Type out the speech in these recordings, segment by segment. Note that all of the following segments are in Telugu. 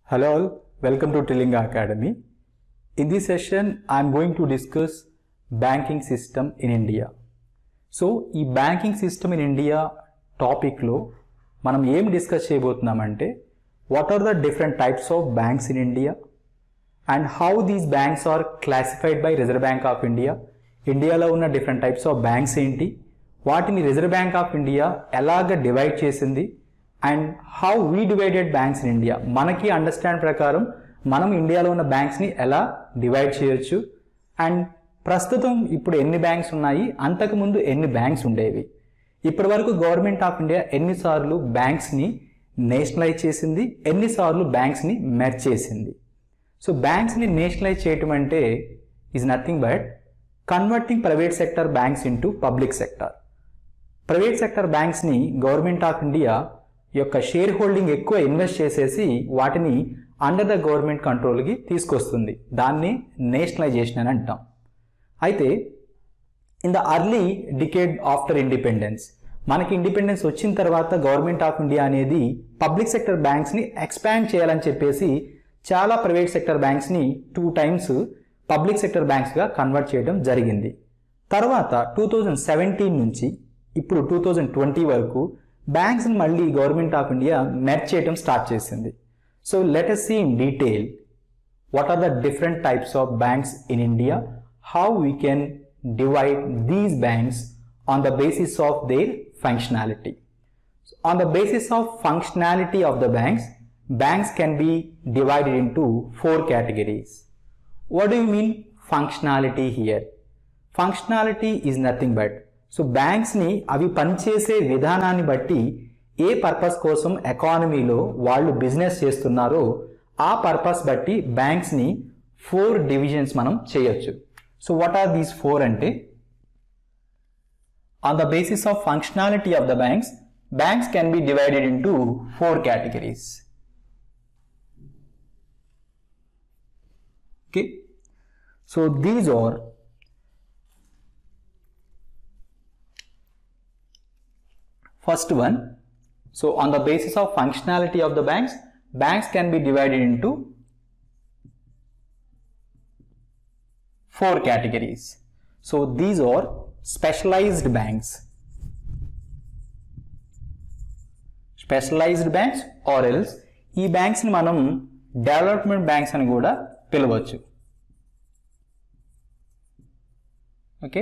Hello all, welcome to Trilinga Academy. In this session, I am going to discuss banking system in India. So ఈ బ్యాంకింగ్ సిస్టమ్ ఇన్ ఇండియా టాపిక్లో మనం ఏం డిస్కస్ చేయబోతున్నామంటే what are the different types of banks in India and how these banks are classified by Reserve Bank of India ఇండియాలో ఉన్న డిఫరెంట్ టైప్స్ ఆఫ్ బ్యాంక్స్ ఏంటి వాటిని రిజర్వ్ బ్యాంక్ ఆఫ్ ఇండియా ఎలాగ డివైడ్ చేసింది and how we divided banks in India మనకి అండర్స్టాండ్ ప్రకారం మనం ఇండియాలో ఉన్న బ్యాంక్స్ని ఎలా డివైడ్ చేయొచ్చు అండ్ ప్రస్తుతం ఇప్పుడు ఎన్ని బ్యాంక్స్ ఉన్నాయి అంతకుముందు ఎన్ని బ్యాంక్స్ ఉండేవి ఇప్పటి వరకు గవర్నమెంట్ ఆఫ్ ఇండియా ఎన్నిసార్లు బ్యాంక్స్ని నేషనలైజ్ చేసింది ఎన్నిసార్లు బ్యాంక్స్ని మెర్జ్ చేసింది సో బ్యాంక్స్ని నేషనలైజ్ చేయటం అంటే is nothing but converting private sector banks into public sector private sector బ్యాంక్స్ని గవర్నమెంట్ ఆఫ్ ఇండియా యొక్క షేర్ హోల్డింగ్ ఎక్కువ ఇన్వెస్ట్ చేసేసి వాటిని అండర్ ద గవర్నమెంట్ కంట్రోల్కి తీసుకొస్తుంది దాన్ని నేషనలైజేషన్ అని అంటాం అయితే in the early decade after independence మనకి ఇండిపెండెన్స్ వచ్చిన తర్వాత గవర్నమెంట్ ఆఫ్ ఇండియా అనేది పబ్లిక్ సెక్టర్ బ్యాంక్స్ని ఎక్స్పాండ్ చేయాలని చెప్పేసి చాలా ప్రైవేట్ సెక్టర్ బ్యాంక్స్ని టూ టైమ్స్ పబ్లిక్ సెక్టర్ బ్యాంక్స్గా కన్వర్ట్ చేయడం జరిగింది తర్వాత టూ థౌజండ్ సెవెంటీన్ నుంచి ఇప్పుడు టూ థౌజండ్ ట్వంటీ వరకు బ్యాంక్స్ని మళ్ళీ గవర్నమెంట్ ఆఫ్ ఇండియా మెర్జ్ చేయడం స్టార్ట్ చేసింది so let us see in detail what are the different types of banks in India, how we can divide these banks on the basis of their functionality. On the basis of functionality of the banks, banks can be divided into four categories. What do you mean functionality here? Functionality is nothing but so బ్యాంక్స్ని అవి పనిచేసే విధానాన్ని బట్టి ఏ పర్పస్ కోసం ఎకానమీలో వాళ్ళు బిజినెస్ చేస్తున్నారో ఆ పర్పస్ బట్టి బ్యాంక్స్ని ఫోర్ డివిజన్స్ మనం చేయొచ్చు so what are these four అంటే on the basis of functionality of the banks banks can be divided into four categories okay so these are First one, so on the basis of functionality of the banks, banks can be divided into four categories. So these are specialized banks. Specialized banks or else ఈ బ్యాంక్స్ని మనం డెవలప్మెంట్ బ్యాంక్స్ అని కూడా పిలవచ్చు okay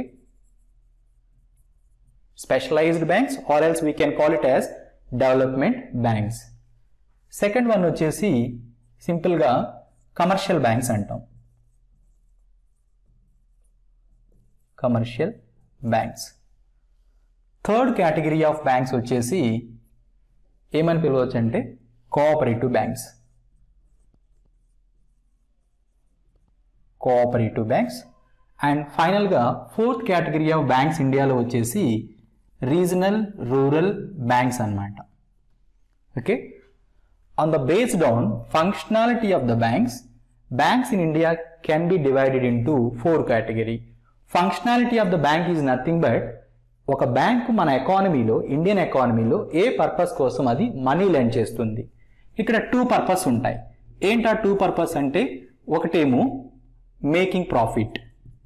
specialized banks or else we can call it as development banks second one వచ్చేసి సింపుల్గా కమర్షియల్ బ్యాంక్స్ అంటాం commercial banks third category of banks వచ్చేసి ఏమని పిలవచ్చు అంటే cooperative banks cooperative banks and ఫైనల్గా ఫోర్త్ కేటగిరీ ఆఫ్ బ్యాంక్స్ ఇండియాలో వచ్చేసి రీజనల్ రూరల్ బ్యాంక్స్ అన్నమాట okay on the based on functionality of the banks banks in India can be divided into four category functionality of the bank is nothing but ఒక బ్యాంకు మన ఎకానమీలో ఇండియన్ ఎకానమీలో ఏ పర్పస్ కోసం అది మనీ లెండ్ చేస్తుంది ఇక్కడ టూ పర్పస్ ఉంటాయి ఏంటా టూ పర్పస్ అంటే ఒకటేమో మేకింగ్ ప్రాఫిట్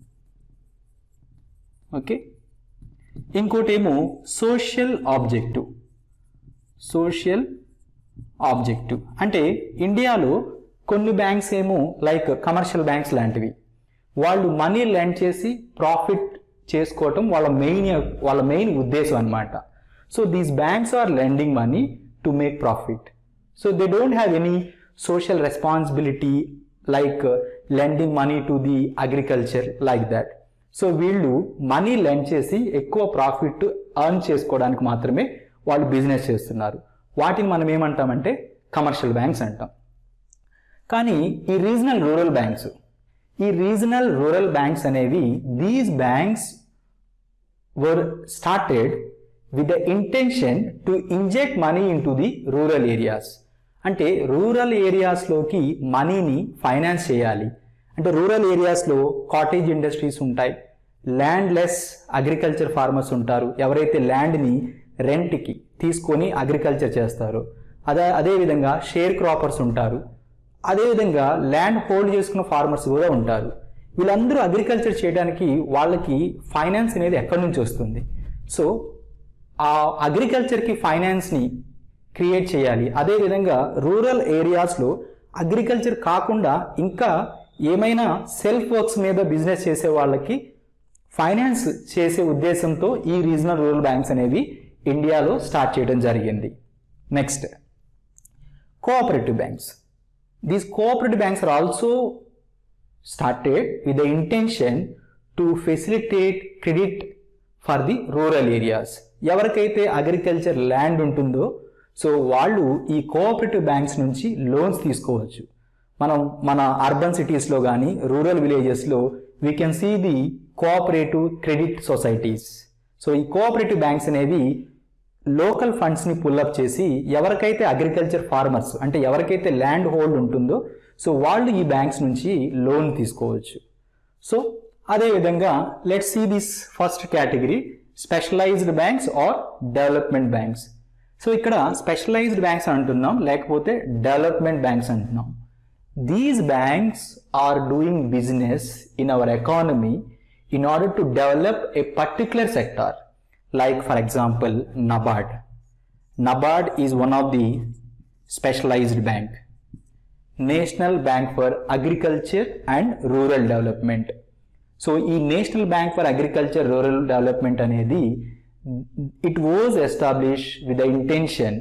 ఓకే ఇంకోటేమో సోషల్ ఆబ్జెక్టివ్ సోషల్ ఆబ్జెక్టివ్ అంటే ఇండియాలో కొన్ని బ్యాంక్స్ ఏమో లైక్ కమర్షియల్ బ్యాంక్స్ లాంటివి వాళ్ళు మనీ లెండ్ చేసి ప్రాఫిట్ చేసుకోవటం వాళ్ళ మెయిన్ వాళ్ళ మెయిన్ ఉద్దేశం అనమాట so these banks are lending money to make profit so they don't have any social responsibility like lending money to the agriculture like that so వీళ్ళు మనీ లెండ్ చేసి ఎక్కువ ప్రాఫిట్ ఎర్న్ చేసుకోవడానికి మాత్రమే వాళ్ళు బిజినెస్ చేస్తున్నారు వాటిని మనం ఏమంటామంటే కమర్షియల్ బ్యాంక్స్ అంటాం కానీ ఈ రీజనల్ రూరల్ బ్యాంక్స్ ఈ రీజనల్ రూరల్ బ్యాంక్స్ అనేవి these banks were started with the intention to inject money into the rural areas అంటే రూరల్ ఏరియాస్లోకి మనీని ఫైనాన్స్ చేయాలి అంటే రూరల్ ఏరియాస్లో కాటేజ్ ఇండస్ట్రీస్ ఉంటాయి ల్యాండ్ లెస్ అగ్రికల్చర్ ఫార్మర్స్ ఉంటారు ఎవరైతే ల్యాండ్ని రెంట్కి తీసుకొని అగ్రికల్చర్ చేస్తారో అదే అదేవిధంగా షేర్ క్రాపర్స్ ఉంటారు అదేవిధంగా ల్యాండ్ హోల్డ్ చేసుకున్న ఫార్మర్స్ కూడా ఉంటారు వీళ్ళందరూ అగ్రికల్చర్ చేయడానికి వాళ్ళకి ఫైనాన్స్ అనేది ఎక్కడి నుంచి వస్తుంది సో ఆ అగ్రికల్చర్కి ఫైనాన్స్ని క్రియేట్ చేయాలి అదేవిధంగా రూరల్ ఏరియాస్లో అగ్రికల్చర్ కాకుండా ఇంకా ఏమైనా సెల్ఫ్ వర్క్స్ మీద బిజినెస్ చేసే వాళ్ళకి ఫైనాన్స్ చేసే ఉద్దేశంతో ఈ రీజనల్ రూరల్ బ్యాంక్స్ అనేవి ఇండియాలో స్టార్ట్ చేయడం జరిగింది next cooperative banks these cooperative banks are also started with the intention to facilitate credit for the rural areas ఎవరికైతే అగ్రికల్చర్ ల్యాండ్ ఉంటుందో సో వాళ్ళు ఈ కోఆపరేటివ్ బ్యాంక్స్ నుంచి లోన్స్ తీసుకోవచ్చు మనం మన అర్బన్ సిటీస్లో కానీ రూరల్ విలేజెస్లో we can see the cooperative credit societies so ఈ కోఆపరేటివ్ బ్యాంక్స్ అనేవి లోకల్ ఫండ్స్ని పుల్అప్ చేసి ఎవరికైతే అగ్రికల్చర్ ఫార్మర్స్ అంటే ఎవరికైతే ల్యాండ్ హోల్డ్ ఉంటుందో సో వాళ్ళు ఈ బ్యాంక్స్ నుంచి లోన్ తీసుకోవచ్చు సో అదేవిధంగా let see this first category specialized banks or development banks so ఇక్కడ స్పెషలైజ్డ్ బ్యాంక్స్ అంటున్నాం లేకపోతే డెవలప్మెంట్ బ్యాంక్స్ అంటున్నాం these banks are doing business in our economy in order to develop a particular sector like for example nabard nabard is one of the specialized bank national bank for agriculture and rural development so ఈ national bank for agriculture rural development అనేది it was establish with the intention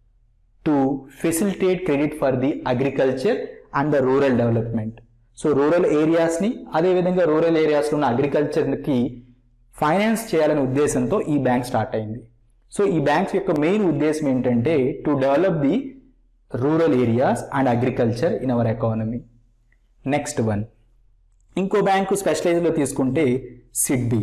to facilitate credit for the agriculture and the rural development so rural ఏరియాస్ని అదేవిధంగా రూరల్ ఏరియాస్లో ఉన్న అగ్రికల్చర్కి ఫైనాన్స్ చేయాలనే ఉద్దేశంతో ఈ బ్యాంక్ స్టార్ట్ అయింది సో ఈ బ్యాంక్స్ యొక్క మెయిన్ ఉద్దేశం ఏంటంటే to develop the rural areas and agriculture in our economy next one ఇంకో బ్యాంకు స్పెషలైజ్లో తీసుకుంటే SIDBI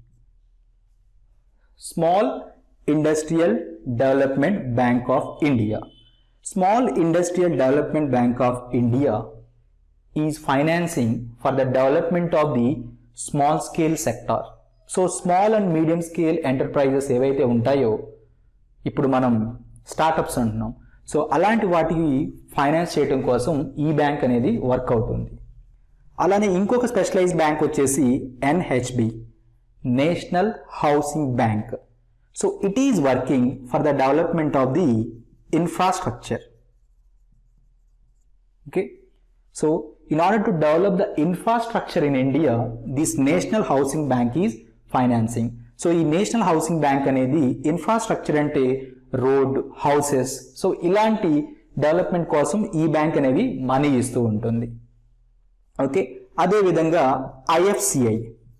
small industrial development bank of India small industrial development bank of India is financing for the development of the small scale sector so small and medium scale enterprises ఏవైతే ఉంటాయో ఇప్పుడు మనం స్టార్టప్స్ అంటున్నాం సో అలాంటి వాటికి ఫైనాన్స్ చేయడం కోసం ఈ బ్యాంక్ అనేది వర్క్ అవుతుంది అలానే ఇంకొక స్పెషలైజ్ బ్యాంక్ వచ్చేసి NHB national housing bank so it is working for the development of the infrastructure okay so in order to develop the infrastructure in India this national housing bank is financing so ఈ నేషనల్ హౌసింగ్ బ్యాంక్ అనేది ఇన్ఫ్రాస్ట్రక్చర్ అంటే రోడ్ హౌసెస్ సో ఇలాంటి డెవలప్మెంట్ కోసం ఈ బ్యాంక్ అనేది మనీ ఇస్తూ ఉంటుంది ఓకే అదేవిధంగా IFCI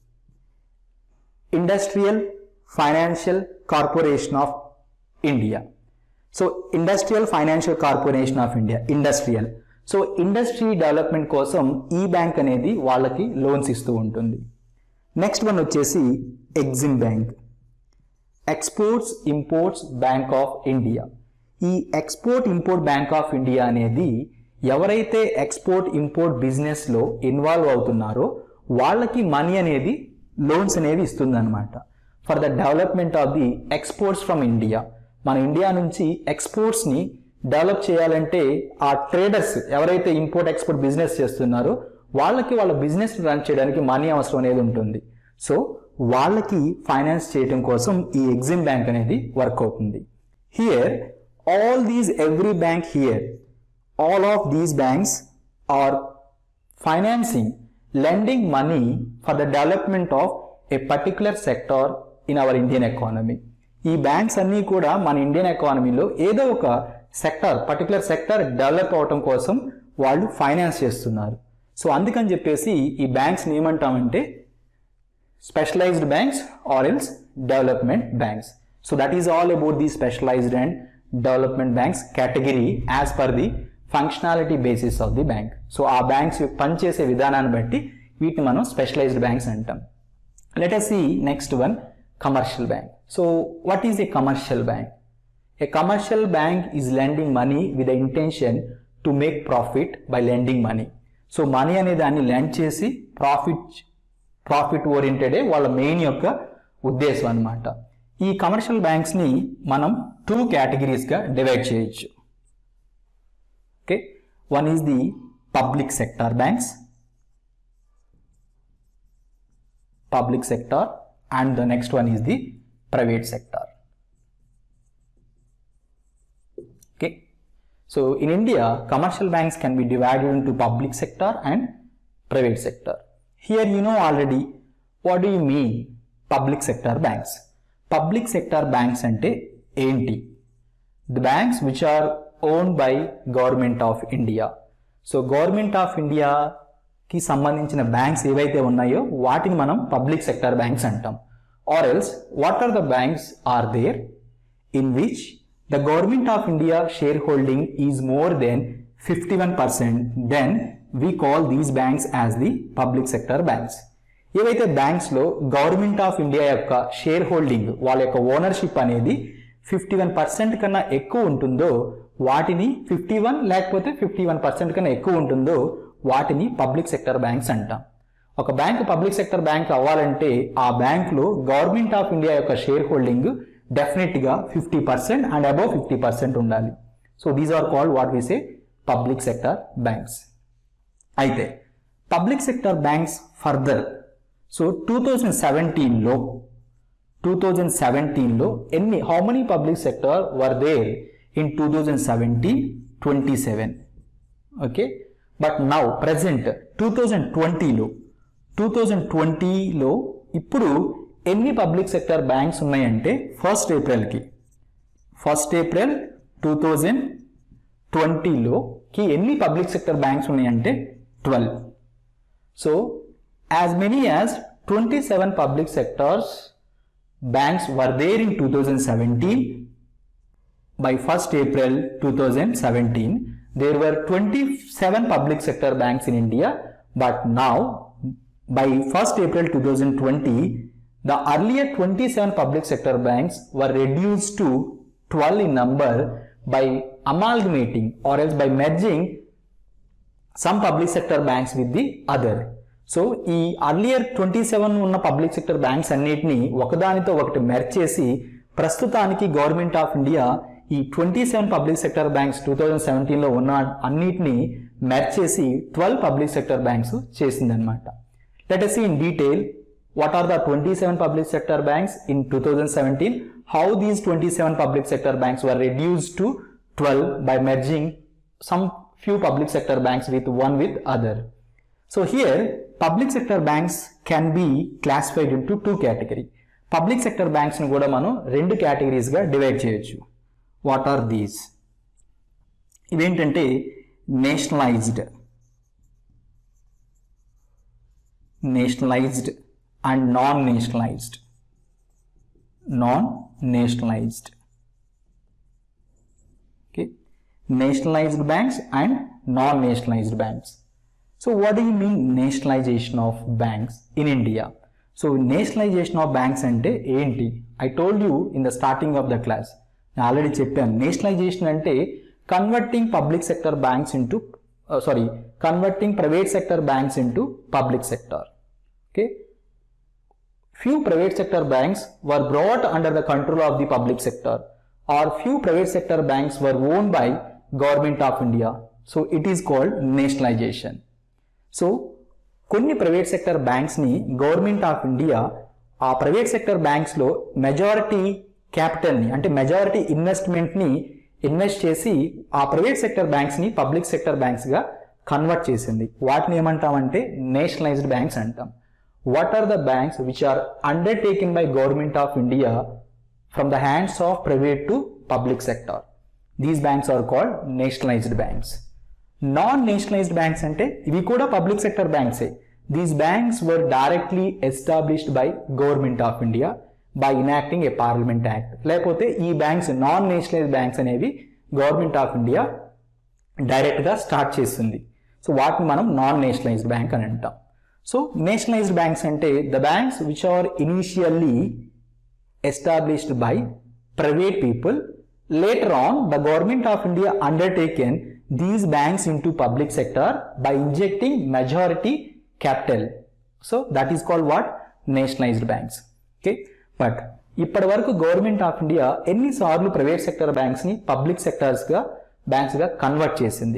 industrial financial corporation of India so industrial financial corporation of India industrial so industry development కోసం ఈ బ్యాంక్ అనేది వాళ్ళకి లోన్స్ ఇస్తూ ఉంటుంది నెక్స్ట్ వన్ వచ్చేసి EXIM bank exports imports bank of India ఈ export import bank of India అనేది ఎవరైతే ఎక్స్పోర్ట్ ఇంపోర్ట్ బిజినెస్లో ఇన్వాల్వ్ అవుతున్నారో వాళ్ళకి మనీ అనేది లోన్స్ అనేవి ఇస్తుందన్నమాట for the development of the exports from India మన ఇండియా నుంచి ఎక్స్పోర్ట్స్ని డెవలప్ చేయాలంటే ఆ ట్రేడర్స్ ఎవరైతే ఇంపోర్ట్ ఎక్స్పోర్ట్ బిజినెస్ చేస్తున్నారో వాళ్ళకి వాళ్ళ బిజినెస్ రన్ చేయడానికి మనీ అవసరం అనేది ఉంటుంది సో వాళ్ళకి ఫైనాన్స్ చేయడం కోసం ఈ ఎగ్జిమ్ బ్యాంక్ అనేది వర్క్ అవుతుంది here all these every bank here all of these banks are financing lending money for the development of a particular sector in our Indian economy. ఈ బ్యాంక్స్ అన్నీ కూడా మన ఇండియన్ ఎకానమీలో ఏదో ఒక సెక్టర్ పర్టికులర్ సెక్టర్ డెవలప్ అవటం కోసం వాళ్ళు ఫైనాన్స్ చేస్తున్నారు సో అందుకని చెప్పేసి ఈ బ్యాంక్స్ ఏమంటామంటే specialized banks or else development banks so that is all about the specialized and development banks category as per the functionality basis of the bank so ఆ బ్యాంక్స్ పనిచేసే విధానాన్ని బట్టి వీటిని మనం స్పెషలైజ్డ్ బ్యాంక్స్ అంటాం let us see next one commercial bank so what is a commercial bank a commercial bank is lending money with the intention to make profit by lending money so money అనే దాన్ని లెండ్ చేసి ప్రాఫిట్ ప్రాఫిట్ ఓరియంటెడే వాళ్ళ మెయిన్ యొక్క ఉద్దేశం అనమాట ఈ కమర్షియల్ బ్యాంక్స్ని మనం టూ కేటగిరీస్గా డివైడ్ చేయొచ్చు okay one is the public sector banks public sector and the next one is the private sector okay so in india commercial banks can be divided into public sector and private sector here you know already what do you mean public sector banks public sector banks ante enti the banks which are owned by government of india so government of india కి సంబంధించిన బ్యాంక్స్ ఏవైతే ఉన్నాయో వాటిని మనం పబ్లిక్ సెక్టర్ బ్యాంక్స్ అంటాం or else what are the banks are there in which the government of India share holding is more than fifty one percent then we call these banks as the public sector banks ఏవైతే బ్యాంక్స్లో గవర్నమెంట్ ఆఫ్ ఇండియా యొక్క షేర్ హోల్డింగ్ వాళ్ళ యొక్క ఓనర్షిప్ అనేది ఫిఫ్టీ వన్ పర్సెంట్ కన్నా ఎక్కువ ఉంటుందో వాటిని ఫిఫ్టీ వన్ లేకపోతే ఫిఫ్టీ వన్ పర్సెంట్ కన్నా ఎక్కువ ఉంటుందో వాటిని పబ్లిక్ సెక్టర్ బ్యాంక్స్ అంటాం ఒక బ్యాంక్ పబ్లిక్ సెక్టర్ బ్యాంక్ అవ్వాలంటే ఆ బ్యాంక్లో గవర్నమెంట్ ఆఫ్ ఇండియా యొక్క షేర్ హోల్డింగ్ డెఫినెట్గా fifty percent and above fifty percent ఉండాలి so these are called what we say public sector banks అయితే public sector banks further so two thousand సెవెంటీన్లో టూ థౌజండ్ సెవెంటీన్లో ఎన్ని how many public sector were there in two thousand seventeen twenty seven okay but now present two thousand ట్వంటీలో టూ థౌజండ్ ట్వంటీలో ఇప్పుడు ఎన్ని పబ్లిక్ సెక్టర్ బ్యాంక్స్ ఉన్నాయంటే first ఏప్రిల్కి first April two thousand ట్వంటీలోకి ఎన్ని పబ్లిక్ సెక్టర్ బ్యాంక్స్ ఉన్నాయంటే twelve so as many as twenty seven public sectors banks were there in two thousand seventeen by 1st April 2017, there were 27 public sector banks in India, but now by 1st April 2020, the earlier 27 public sector banks were reduced to 12 in number by amalgamating or else by merging some public sector banks with the other. So ఈ అర్లియర్ ట్వంటీ సెవెన్ ఉన్న పబ్లిక్ సెక్టర్ బ్యాంక్స్ అన్నిటిని ఒకదానితో ఒకటి మెర్చ్ చేసి ప్రస్తుతానికి గవర్నమెంట్ ఆఫ్ ఇండియా ఈ twenty seven public sector banks two thousand సెవెంటీన్లో ఉన్న అన్నిటిని మెర్చ్ చేసి ట్వెల్వ్ పబ్లిక్ సెక్టర్ బ్యాంక్స్ చేసిందనమాట let us in detail what are the 27 public sector banks in 2017 how these 27 public sector banks were reduced to 12 by merging some few public sector banks with one with other so here public sector banks can be classified into two category public sector బ్యాంక్స్ని కూడా మనం రెండు కేటగిరీస్గా డివైడ్ చేయొచ్చు వాట్ ఆర్ దీస్ ఇవేంటంటే nationalized nationalized and non nationalized non nationalized okay nationalized banks and non-nationalized banks so what do you mean nationalization of banks in india so nationalization of banks అంటే ఏంటి i told you in the starting of the class నేను ఆల్రెడీ చెప్పాను నేషనలైజేషన్ అంటే converting public sector banks into sorry converting private sector banks into public sector okay few private sector banks were brought under the control of the public sector or few private sector banks were owned by government of india so it is called nationalization so కొన్ని ప్రైవేట్ సెక్టర్ బ్యాంక్స్ని గవర్నమెంట్ ఆఫ్ ఇండియా ఆ ప్రైవేట్ సెక్టర్ బ్యాంక్స్లో మెజారిటీ క్యాపిటల్ని అంటే మెజారిటీ ఇన్వెస్ట్మెంట్ని ఇన్వెస్ట్ చేసి ఆ ప్రైవేట్ సెక్టర్ బ్యాంక్స్ని పబ్లిక్ సెక్టర్ బ్యాంక్స్గా కన్వర్ట్ చేసింది వాటిని ఏమంటామంటే నేషనలైజ్డ్ బ్యాంక్స్ అంటాం what are the banks which are undertaken by government of india from the hands of private to public sector these banks are called nationalized banks non nationalized banks అంటే ఇవి కూడా పబ్లిక్ సెక్టర్ బ్యాంక్సే these banks were directly established by government of India by enacting a parliament act లేకపోతే ఈ బ్యాంక్స్ నాన్ నేషనలైజ్ బ్యాంక్స్ అనేవి గవర్నమెంట్ ఆఫ్ ఇండియా డైరెక్ట్గా స్టార్ట్ చేస్తుంది సో వాటిని మనం నాన్ నేషనలైజ్డ్ బ్యాంక్ అని అంటాం సో నేషనలైజ్డ్ బ్యాంక్స్ అంటే the banks which are initially established by private people later on the government of India undertaken these banks in into public sector by injecting majority capital so that is called what nationalized banks okay but ఇప్పటి వరకు గవర్నమెంట్ ఆఫ్ ఇండియా ఎన్నిసార్లు ప్రైవేట్ సెక్టర్ బ్యాంక్స్ని పబ్లిక్ సెక్టర్స్గా బ్యాంక్స్గా కన్వర్ట్ చేసింది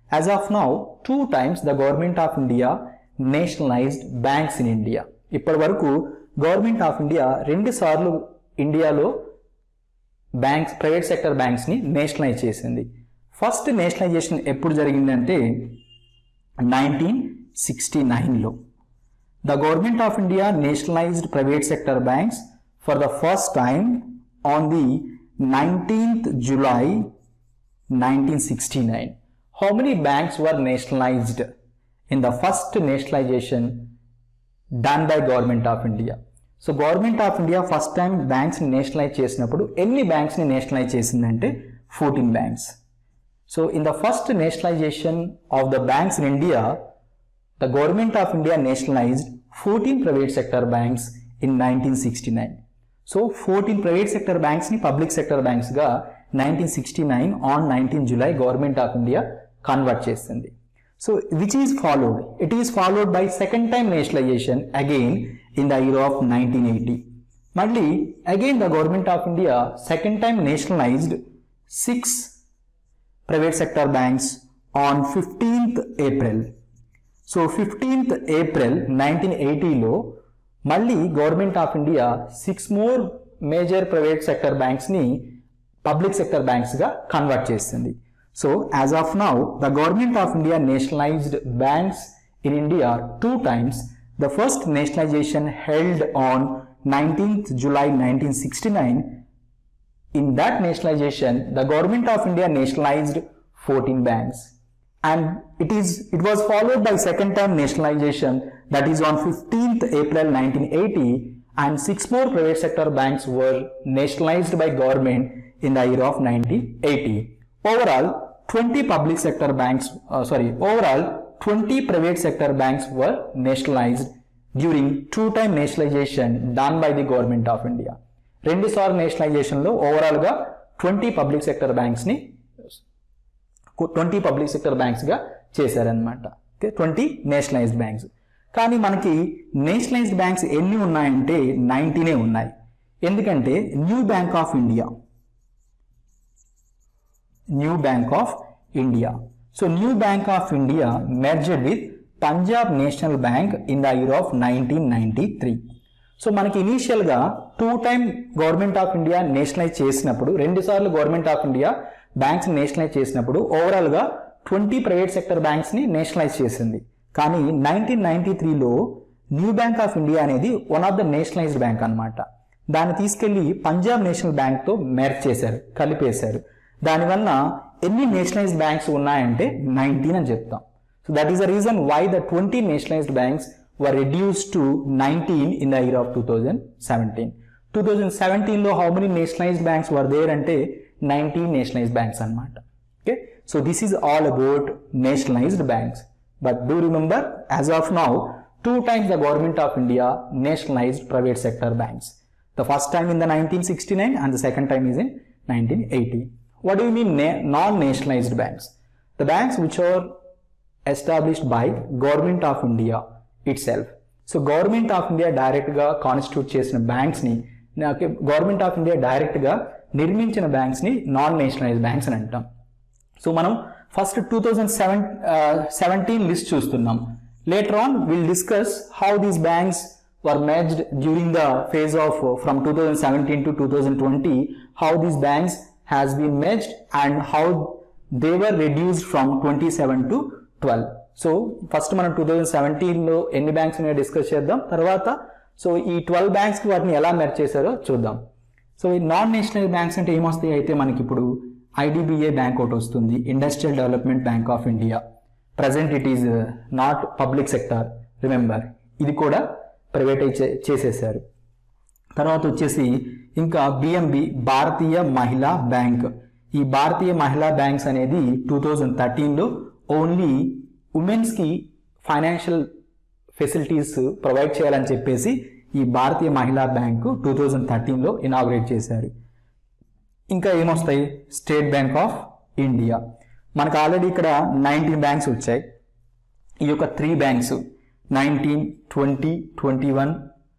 as of now two times the government of India nationalized banks in India ఇప్పటి వరకు గవర్నమెంట్ ఆఫ్ ఇండియా రెండు సార్లు ఇండియాలో బ్యాంక్స్ ప్రైవేట్ సెక్టర్ బ్యాంక్స్ని నేషనలైజ్ చేసింది ఫస్ట్ నేషనలైజేషన్ ఎప్పుడు జరిగిందంటే నైన్టీన్ సిక్స్టీ నైన్లో the government of India nationalised private sector banks for the first time on the nineteenth July 1969. How many banks were nationalized in the first nationalization done by government of India? So government of India first time బ్యాంక్స్ని నేషనలైజ్ చేసినప్పుడు ఎన్ని బ్యాంక్స్ని నేషనలైజ్ చేసిందంటే fourteen banks so in the first nationalization of the banks in India the government of India nationalized fourteen private sector banks in nineteen sixty nine so fourteen private sector బ్యాంక్స్ని పబ్లిక్ సెక్టర్ బ్యాంక్స్గా nineteen sixty nine on nineteen July government of India convert చేస్తుంది so which is followed it is followed by second time nationalization again in the year of nineteen eighty మళ్ళీ again the government of India second time nationalized six private sector banks on fifteenth April so fifteenth April nineteen ఎయిటీలో మళ్ళీ government of India six more major private sector బ్యాంక్స్ని పబ్లిక్ సెక్టర్ బ్యాంక్స్గా కన్వర్ట్ చేస్తుంది so as of now the government of India nationalized banks in India two times the first nationalization held on nineteenth July nineteen sixty nine In that nationalization, the government of India nationalized 14 banks. And it is it was followed by second time nationalization that is on 15th April 1980 and six more private sector banks were nationalized by government in the year of 1980. Overall, 20 public sector banks, uh, sorry, overall 20 private sector banks were nationalized during two-time nationalization done by the government of India. రెండు సార్లు నేషనలైజేషన్లో ఓవరాల్గా ట్వంటీ పబ్లిక్ సెక్టర్ బ్యాంక్స్ని ట్వంటీ పబ్లిక్ సెక్టర్ బ్యాంక్స్గా చేశారనమాట ఓకే ట్వంటీ నేషనలైజ్డ్ బ్యాంక్స్ కానీ మనకి నేషనలైజ్డ్ బ్యాంక్స్ ఎన్ని ఉన్నాయంటే నైన్టీనే ఉన్నాయి ఎందుకంటే new bank of India new bank of India so new bank of India merged with Punjab national bank in the year of nineteen ninety three so మనకి ఇనీషియల్గా two time government of India nationalize చేసినప్పుడు రెండు సార్లు government of India banks nationalize చేసినప్పుడు ఓవరాల్గా ట్వంటీ ప్రైవేట్ సెక్టర్ బ్యాంక్స్ని నేషనలైజ్ చేసింది కానీ నైన్టీన్ నైన్టీ త్రీలో న్యూ బ్యాంక్ ఆఫ్ ఇండియా అనేది one of the nationalized bank అనమాట దాన్ని తీసుకెళ్లి పంజాబ్ నేషనల్ బ్యాంక్తో మెర్జ్ చేశారు కలిపేశారు దానివల్ల ఎన్ని నేషనలైజ్డ్ బ్యాంక్స్ ఉన్నాయంటే నైన్టీన్ అని చెప్తాం so that is the reason why the twenty nationalized banks were reduced to 19 in the year of 2017. 2017 లో how many nationalized banks were there అంటే 19 nationalized banks అన్నమాట okay so this is all about nationalized banks but do remember as of now two times the government of India nationalized private sector banks the first time in the 1969 and the second time is in 1980 what do you mean na- non-nationalized banks the banks which are established by government of India itself. So government of India డైరెక్ట్గా కాన్స్టిట్యూట్ చేసిన బ్యాంక్స్ని గవర్నమెంట్ ఆఫ్ ఇండియా డైరెక్ట్గా నిర్మించిన బ్యాంక్స్ని నాన్ నేషనలైజ్ బ్యాంక్స్ అని అంటాం సో మనం first two thousand seven seventeen list చూస్తున్నాం later on will discuss how these banks were merged during the phase of from two thousand seventeen to two thousand twenty how these banks has been merged and how they were reduced from twenty seven to twelve so first మనం టూ థౌజండ్ సెవెంటీన్లో ఎన్ని బ్యాంక్స్ ఉన్నాయో డిస్కస్ చేద్దాం తర్వాత సో ఈ ట్వెల్వ్ బ్యాంక్స్కి వాటిని ఎలా మెర్జ్ చేశారో చూద్దాం సో ఈ నాన్ నేషనల్ బ్యాంక్స్ అంటే ఏమొస్తాయి అయితే మనకి ఇప్పుడు ఐడిబిఐ బ్యాంక్ ఒకటి వస్తుంది industrial development bank of India present it is not public sector remember ఇది కూడా ప్రైవేటైజ్ చేసేసారు తర్వాత వచ్చేసి ఇంకా బిఎంబి భారతీయ మహిళా బ్యాంక్ ఈ భారతీయ మహిళా బ్యాంక్స్ అనేది టూ థౌజండ్ థర్టీన్లో ఓన్లీ ఉమెన్స్కి ఫైనాన్షియల్ ఫెసిలిటీస్ ప్రొవైడ్ చేయాలని చెప్పేసి ఈ Bharatiya Mahila bank two thousand థర్టీన్లో ఇనాగ్రేట్ చేశారు ఇంకా ఏమొస్తాయి స్టేట్ బ్యాంక్ ఆఫ్ ఇండియా మనకు ఆల్రెడీ ఇక్కడ నైన్టీన్ బ్యాంక్స్ వచ్చాయి ఈ యొక్క three banks nineteen twenty twenty one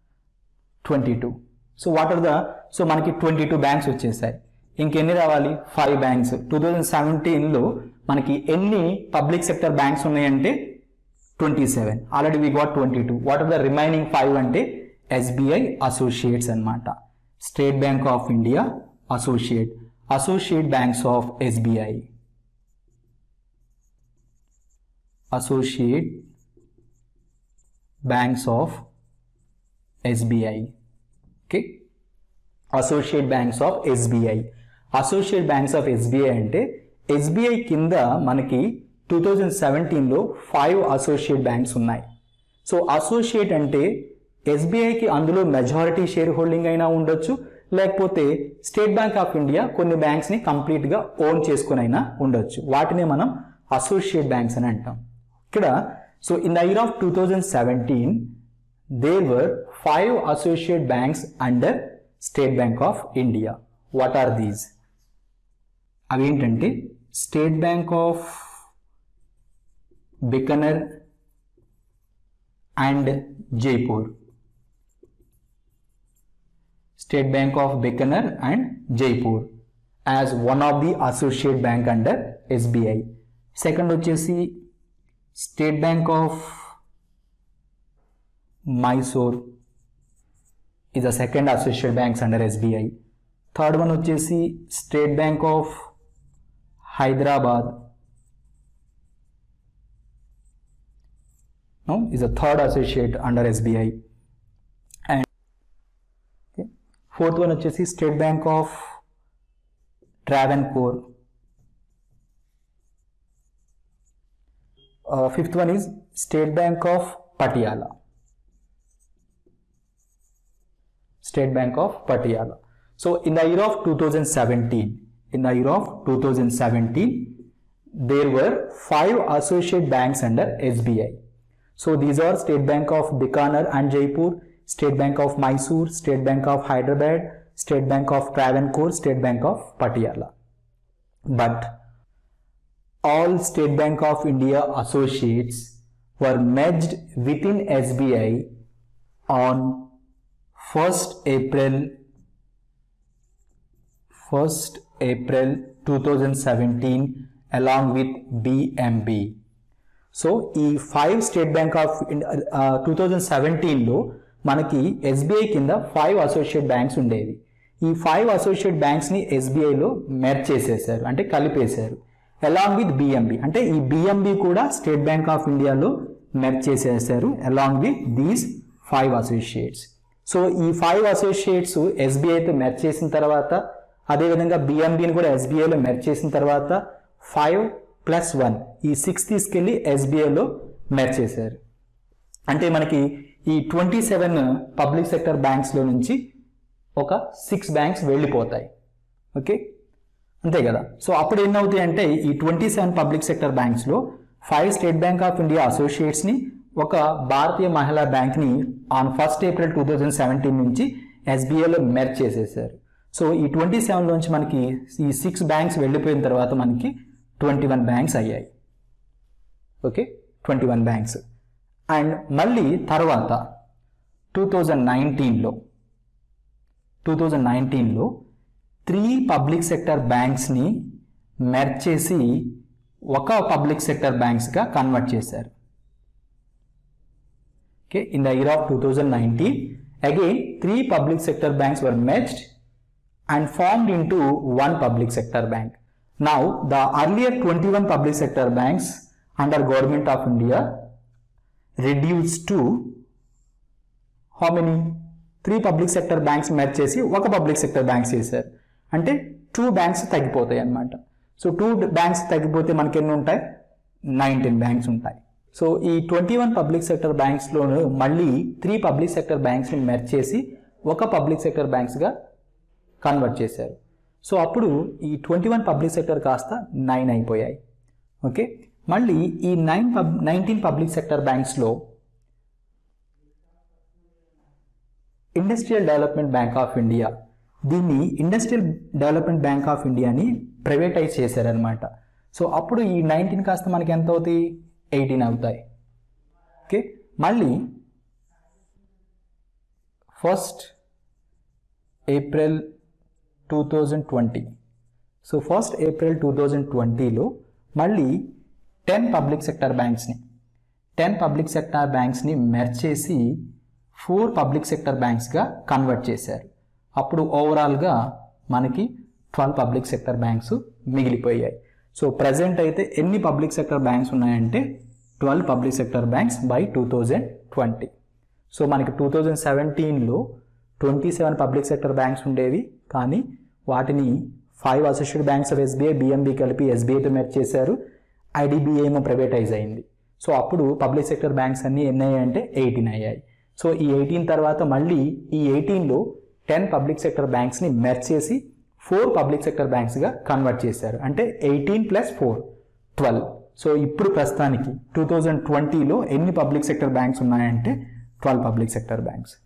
twenty two so what are the so మనకి ట్వంటీ టూ బ్యాంక్స్ వచ్చేసాయి ఇంకెన్ని రావాలి ఫైవ్ బ్యాంక్స్ టూ థౌజండ్ సెవెంటీన్లో మనకి ఎన్ని పబ్లిక్ సెక్టర్ బ్యాంక్స్ ఉన్నాయంటే twenty seven already we got twenty two what are the remaining five అంటే ఎస్బీఐ అసోసియేట్స్ అన్నమాట state bank of India associate associate banks of SBI associate banks of SBI okay associate banks of SBI associate banks of SBI అంటే ఎస్బీఐ కింద మనకి టూ థౌజండ్ సెవెంటీన్లో ఫైవ్ అసోసియేట్ బ్యాంక్స్ ఉన్నాయి సో అసోసియేట్ అంటే ఎస్బీఐకి అందులో మెజారిటీ షేర్ హోల్డింగ్ అయినా ఉండొచ్చు లేకపోతే స్టేట్ బ్యాంక్ ఆఫ్ ఇండియా కొన్ని బ్యాంక్స్ని కంప్లీట్గా ఓన్ చేసుకుని అయినా ఉండొచ్చు వాటినే మనం అసోసియేట్ బ్యాంక్స్ అని అంటాం ఇక్కడ so in the year of two thousand seventeen there were five associate banks under state bank of India what are these అవి ఏంటంటే state bank of Bikaner and Jaipur state bank of Bikaner and Jaipur as one of the associate bank under SBI second వచ్చేసి state bank of Mysore is the second associate banks under SBI. Third one వచ్చేసి state bank of Hyderabad no is a third associate under SBI and okay. fourth one వచ్చేసి state bank of Travancore fifth one is state bank of Patiala State Bank of Patiala. So in the year of 2017, in the year of 2017, there were five associate banks under SBI. So these are State Bank of Bikaner and Jaipur, State Bank of Mysore, State Bank of Hyderabad, State Bank of Travancore, State Bank of Patiala. But all State Bank of India associates were merged within SBI on 1st April 1st April 2017 along with BMB. So ఈ five state bank of two thousand సెవెంటీన్లో మనకి ఎస్బీఐ కింద ఫైవ్ అసోసియేట్ బ్యాంక్స్ ఉండేవి ఈ ఫైవ్ అసోసియేట్ బ్యాంక్స్ని ఎస్బీఐలో మెర్జ్ చేసేసారు అంటే కలిపేశారు అలాంగ్ విత్ బిఎంబి అంటే ఈ బిఎంబి కూడా స్టేట్ బ్యాంక్ ఆఫ్ ఇండియాలో మెర్జ్ చేసేసారు along with these five associates so ఈ ఫైవ్ అసోసియేట్స్ ఎస్బీఐతో మెర్జ్ చేసిన తర్వాత అదేవిధంగా బిఎంబిని కూడా ఎస్బీఐలో మెర్జ్ చేసిన తర్వాత ఫైవ్ ప్లస్ వన్ ఈ సిక్స్ తీసుకెళ్ళి ఎస్బీఐలో మెర్జ్ చేశారు అంటే మనకి ఈ ట్వంటీ సెవెన్ పబ్లిక్ సెక్టర్ బ్యాంక్స్లో నుంచి ఒక సిక్స్ బ్యాంక్స్ వెళ్ళిపోతాయి ఓకే అంతే కదా సో అప్పుడు ఏమవుతాయి అంటే ఈ ట్వంటీ సెవెన్ పబ్లిక్ సెక్టర్ బ్యాంక్స్లో five state bank of India అసోసియేట్స్ని ఒక భారతీయ మహిళా బ్యాంక్ని on first April two thousand seventeen నుంచి ఎస్బీఐలో మెర్జ్ చేసేసారు సో ఈ ట్వంటీ సెవెన్లోంచి మనకి ఈ సిక్స్ బ్యాంక్స్ వెళ్ళిపోయిన తర్వాత మనకి ట్వంటీ వన్ బ్యాంక్స్ అయ్యాయి okay twenty one banks and మళ్ళీ తర్వాత టూ థౌజండ్ నైన్టీన్లో టూ థౌజండ్ నైన్టీన్లో త్రీ పబ్లిక్ సెక్టర్ బ్యాంక్స్ని మెర్జ్ చేసి ఒక పబ్లిక్ సెక్టర్ బ్యాంక్స్గా కన్వర్ట్ చేశారు okay in the year of 2019 again three public sector banks were merged and formed into one public sector bank now the earlier 21 public sector banks under government of india reduced to how many three public sector banks merge చేసి ఒక పబ్లిక్ సెక్టర్ బ్యాంక్స్ చేశారు అంటే టూ బ్యాంక్స్ తగ్గిపోతాయి అన్నమాట సో టూ బ్యాంక్స్ తగ్గిపోతే మనకి ఎన్ని ఉంటాయి నైన్టీన్ బ్యాంక్స్ ఉంటాయి సో ఈ ట్వంటీ వన్ పబ్లిక్ సెక్టర్ బ్యాంక్స్లోను మళ్ళీ త్రీ పబ్లిక్ సెక్టర్ బ్యాంక్స్ని మెర్జ్ చేసి ఒక పబ్లిక్ సెక్టర్ బ్యాంక్స్గా కన్వర్ట్ చేశారు సో అప్పుడు ఈ ట్వంటీ వన్ పబ్లిక్ సెక్టర్ కాస్త నైన్ అయిపోయాయి ఓకే మళ్ళీ ఈ nine pub nineteen public sector బ్యాంక్స్లో industrial development bank of India దీన్ని ఇండస్ట్రియల్ డెవలప్మెంట్ బ్యాంక్ ఆఫ్ ఇండియాని ప్రైవేటైజ్ చేశారనమాట సో అప్పుడు ఈ నైన్టీన్ కాస్త మనకి ఎంత అవుతాయి ఎయిటీన్ అవుతాయి ఓకే మళ్ళీ first April two thousand twenty so first April two thousand ట్వంటీలో మళ్ళీ టెన్ పబ్లిక్ సెక్టర్ బ్యాంక్స్ని టెన్ పబ్లిక్ సెక్టర్ బ్యాంక్స్ని మెర్జ్ చేసి ఫోర్ పబ్లిక్ సెక్టర్ బ్యాంక్స్గా కన్వర్ట్ చేశారు అప్పుడు ఓవరాల్గా మనకి ట్వెల్వ్ పబ్లిక్ సెక్టర్ బ్యాంక్స్ మిగిలిపోయాయి సో ప్రజెంట్ అయితే ఎన్ని పబ్లిక్ సెక్టర్ బ్యాంక్స్ ఉన్నాయంటే twelve public sector banks by two thousand twenty so మనకి టూ థౌజండ్ సెవెంటీన్లో twenty seven public sector banks ఉండేవి కానీ వాటిని five associate banks of SBI BMB కలిపి ఎస్బీఐతో మెర్జ్ చేశారు ఐడిబిఐ ఏమో ప్రైవేటైజ్ అయింది సో అప్పుడు పబ్లిక్ సెక్టర్ బ్యాంక్స్ అన్నీ ఎన్ని అయ్యాయి అంటే ఎయిటీన్ అయ్యాయి సో ఈ ఎయిటీన్ తర్వాత మళ్ళీ ఈ ఎయిటీన్లో టెన్ పబ్లిక్ సెక్టర్ బ్యాంక్స్ని మెర్జ్ చేసి ఫోర్ పబ్లిక్ సెక్టర్ బ్యాంక్స్గా కన్వర్ట్ చేశారు అంటే eighteen plus four twelve so ఇప్పుడు ప్రస్తుతానికి టూ థౌజండ్ ట్వంటీలో ఎన్ని పబ్లిక్ సెక్టర్ బ్యాంక్స్ ఉన్నాయంటే ట్వెల్వ్ పబ్లిక్ సెక్టర్ బ్యాంక్స్